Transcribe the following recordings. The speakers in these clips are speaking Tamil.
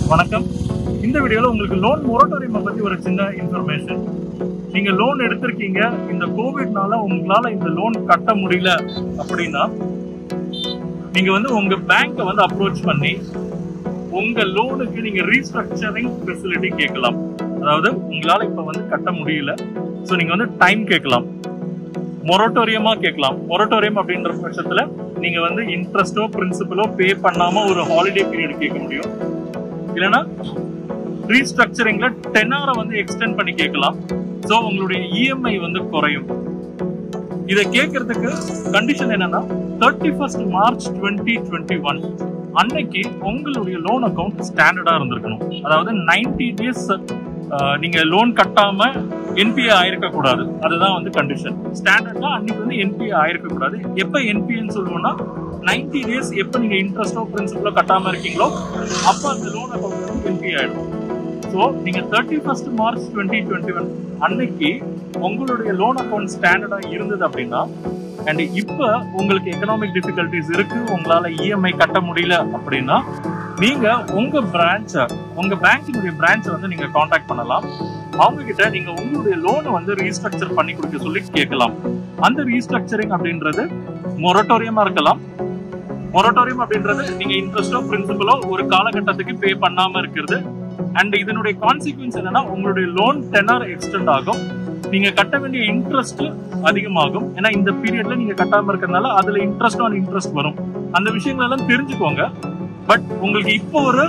வணக்கம் இந்த வீடியோல உங்களுக்கு லோன் மொரட்டோரியம் பத்தி ஒரு சின்ன இன்ஃபர்மேஷன் நீங்க லோன் எடுத்திருக்கீங்க இந்த கோவிட்னால உங்களால இந்த லோன் கட்ட முடியல அப்படின்னா நீங்க வந்து உங்க பேங்கை வந்து அப்ரோச் பண்ணி உங்க லோனுக்கு நீங்க ரீஸ்ட்ரக்சரிங் ஃபெசிலிட்டி கேட்கலாம் அதாவது உங்களால இப்ப வந்து கட்ட முடியல ஸோ நீங்க வந்து டைம் கேட்கலாம் மொரட்டோரியமா கேட்கலாம் மொரட்டோரியம் அப்படின்ற பட்சத்துல நீங்க வந்து இன்ட்ரெஸ்டோ பிரின்சிபலோ பே பண்ணாம ஒரு ஹாலிடே பீரியட் கேட்க முடியும் இல்லைன்னா ரீஸ்ட்ரக்சரிங்ல டென்னாரை வந்து எக்ஸ்டெண்ட் பண்ணி கேட்கலாம் ஸோ உங்களுடைய இஎம்ஐ வந்து குறையும் இதை கேட்கறதுக்கு கண்டிஷன் என்னன்னா thirty first March twenty twenty one அன்னைக்கு உங்களுடைய லோன் அக்கௌண்ட் ஸ்டாண்டர்டா இருந்திருக்கணும் அதாவது நைன்டி டேஸ் நீங்க லோன் கட்டாம என்பிஏ ஆயிருக்க கூடாது அதுதான் வந்து கண்டிஷன் ஸ்டாண்டர்ட்னா அன்னைக்கு வந்து என்பிஏ ஆயிருக்க கூடாது எப்ப என்பிஏன்னு சொல்லுவோம்னா நைன்டி டேஸ் எப்ப நீங்க இன்ட்ரெஸ்டோ பிரின்சிபலோ கட்டாம இருக்கீங்களோ அப்ப அந்த லோன் அக்கௌண்ட் வந்து என்பிஏ ஆயிடும் ஸோ நீங்க thirty first March twenty twenty one அன்னைக்கு உங்களுடைய லோன் அக்கௌண்ட் ஸ்டாண்டர்டா இருந்தது அப்படின்னா அண்ட் இப்ப உங்களுக்கு எக்கனாமிக் டிஃபிகல்டிஸ் இருக்கு உங்களால இஎம்ஐ கட்ட முடியல அப்படின்னா நீங்க உங்க பிரான்ச்ச உங்க பேங்கினுடைய பிரான்ச்சை வந்து நீங்க காண்டாக்ட் பண்ணலாம் அவங்க கிட்ட நீங்க உங்களுடைய லோனை வந்து ரீஸ்ட்ரக்சர் பண்ணி கொடுக்க சொல்லி கேட்கலாம் அந்த ரீஸ்ட்ரக்சரிங் அப்படின்றது மொரட்டோரியமா இருக்கலாம் மொரட்டோரியம் அப்படின்றது நீங்க இன்ட்ரெஸ்டோ பிரின்சிபலோ ஒரு காலகட்டத்துக்கு பே பண்ணாம இருக்கிறது அண்ட் இதனுடைய கான்சிக்வன்ஸ் என்னன்னா உங்களுடைய லோன் டெனர் எக்ஸ்டெண்ட் ஆகும் நீங்க கட்ட வேண்டிய இன்ட்ரெஸ்ட் அதிகமாகும் ஏன்னா இந்த பீரியட்ல நீங்க கட்டாம இருக்கிறதுனால அதுல இன்ட்ரெஸ்ட் ஆன் இன்ட்ரெஸ்ட் வரும் அந்த விஷயங்கள் எல்லாம் தெரிஞ்சுக்கோங்க பட் உங்களுக்கு இப்போ ஒரு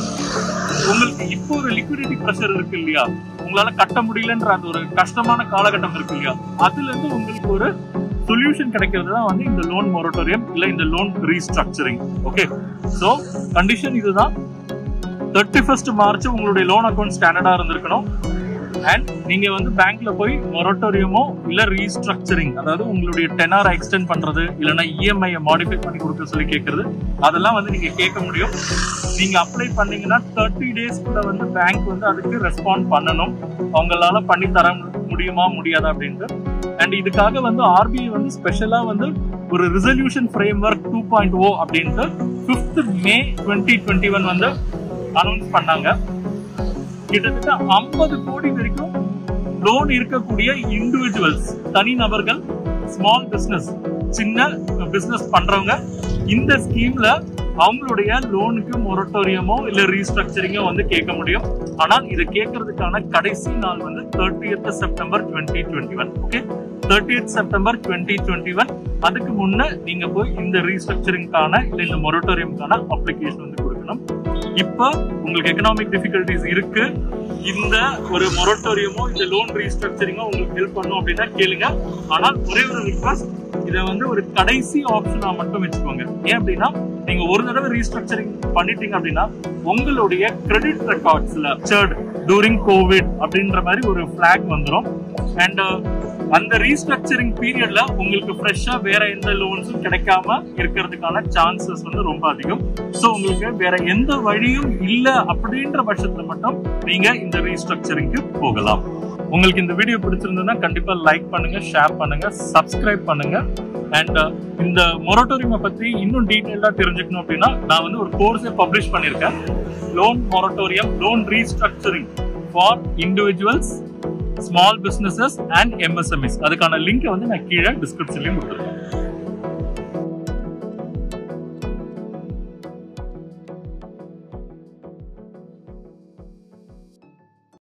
உங்களுக்கு இப்போ ஒரு லிக்விடிட்டி ப்ரெஷர் இருக்கு இல்லையா உங்களால கட்ட முடியலன்ற அந்த ஒரு கஷ்டமான காலகட்டம் இருக்கு இல்லையா அதுல இருந்து உங்களுக்கு ஒரு சொல்யூஷன் கிடைக்கிறது தான் வந்து இந்த லோன் மொரட்டோரியம் இல்ல இந்த loan restructuring okay so condition இதுதான் தேர்ட்டி ஃபர்ஸ்ட் மார்ச் உங்களுடைய லோன் அக்கௌண்ட் ஸ்டாண்டர்டா இருந்திருக்கணும் அண்ட் நீங்க வந்து பேங்க்ல போய் மொரட்டோரியமோ இல்ல ரீஸ்ட்ரக்சரிங் அதாவது உங்களுடைய டெனாரை எக்ஸ்டெண்ட் பண்றது இல்லைன்னா இஎம்ஐ மாடிஃபை பண்ணி கொடுக்க சொல்லி கேட்கறது அதெல்லாம் வந்து நீங்க கேட்க முடியும் நீங்க அப்ளை பண்ணீங்கன்னா தேர்ட்டி டேஸ்க்குள்ள வந்து பேங்க் வந்து அதுக்கு ரெஸ்பாண்ட் பண்ணணும் அவங்களால பண்ணி தர முடியுமா முடியாதா அப்படின்ட்டு அண்ட் இதுக்காக வந்து ஆர்பிஐ வந்து ஸ்பெஷலா வந்து ஒரு resolution framework two point O அப்படின்ட்டு fifth May twenty twenty one வந்து அனௌன்ஸ் பண்ணாங்க கிட்டத்தட்ட ஐம்பது கோடி வரைக்கும் லோன் இருக்கக்கூடிய இண்டிவிஜுவல்ஸ் தனிநபர்கள் ஸ்மால் பிசினஸ் சின்ன பிசினஸ் பண்றவங்க இந்த ஸ்கீம்ல அவங்களுடைய லோனுக்கு மொரட்டோரியமோ இல்ல ரீஸ்ட்ரக்சரிங்கோ வந்து கேட்க முடியும் ஆனால் இதை கேட்கறதுக்கான கடைசி நாள் வந்து thirtieth September twenty twenty one okay thirtieth September twenty twenty one அதுக்கு முன்ன நீங்க போய் இந்த ரீஸ்ட்ரக்சரிங்கான இல்ல இந்த மொரட்டோரியம்கான அப்ளிகேஷன் வந்து கொடுக்கணும் இப்போ உங்களுக்கு எக்கனாமிக் டிஃபிகல்டிஸ் இருக்கு இந்த ஒரு மொரட்டோரியமோ இந்த லோன் ரீஸ்ட்ரக்சரிங்கோ உங்களுக்கு ஹெல்ப் பண்ணும் அப்படின்னா கேளுங்க ஆனால் ஒரே ஒரு ரிக்வஸ்ட் இதை வந்து ஒரு கடைசி ஆப்ஷனா மட்டும் வச்சுக்கோங்க ஏன் அப்படின்னா நீங்க ஒரு தடவை ரீஸ்ட்ரக்சரிங் பண்ணிட்டீங்க அப்படின்னா உங்களுடைய கிரெடிட் ரெக்கார்ட்ஸ்ல சர்ட் டூரிங் கோவிட் அப்படின்ற மாதிரி ஒரு பிளாக் வந்துடும் அண்ட் அந்த ரீஸ்ட்ரக்சரிங் பீரியட்ல உங்களுக்கு ஃப்ரெஷ்ஷா வேற எந்த லோன்ஸும் கிடைக்காம இருக்கிறதுக்கான சான்சஸ் வந்து ரொம்ப அதிகம் ஸோ உங்களுக்கு வேற எந்த வழியும் இல்ல அப்படின்ற பட்சத்துல மட்டும் நீங்க இந்த ரீஸ்ட்ரக்சரிங்க்கு போகலாம் உங்களுக்கு இந்த வீடியோ பிடிச்சிருந்ததுன்னா கண்டிப்பா லைக் பண்ணுங்க ஷேர் பண்ணுங்க சப்ஸ்கிரைப் பண்ணுங்க அண்ட் இந்த மொரட்டோரியமை பத்தி இன்னும் டீட்டெயிலா தெரிஞ்சுக்கணும் அப்படின்னா நான் வந்து ஒரு கோர்ஸே பப்ளிஷ் பண்ணியிருக்கேன் loan moratorium loan restructuring for individuals small businesses and MSMEs அதுக்கான லிங்க் வந்து நான் கீழே டிஸ்கிரிப்ஷன்லயும் கொடுத்துருக்கேன்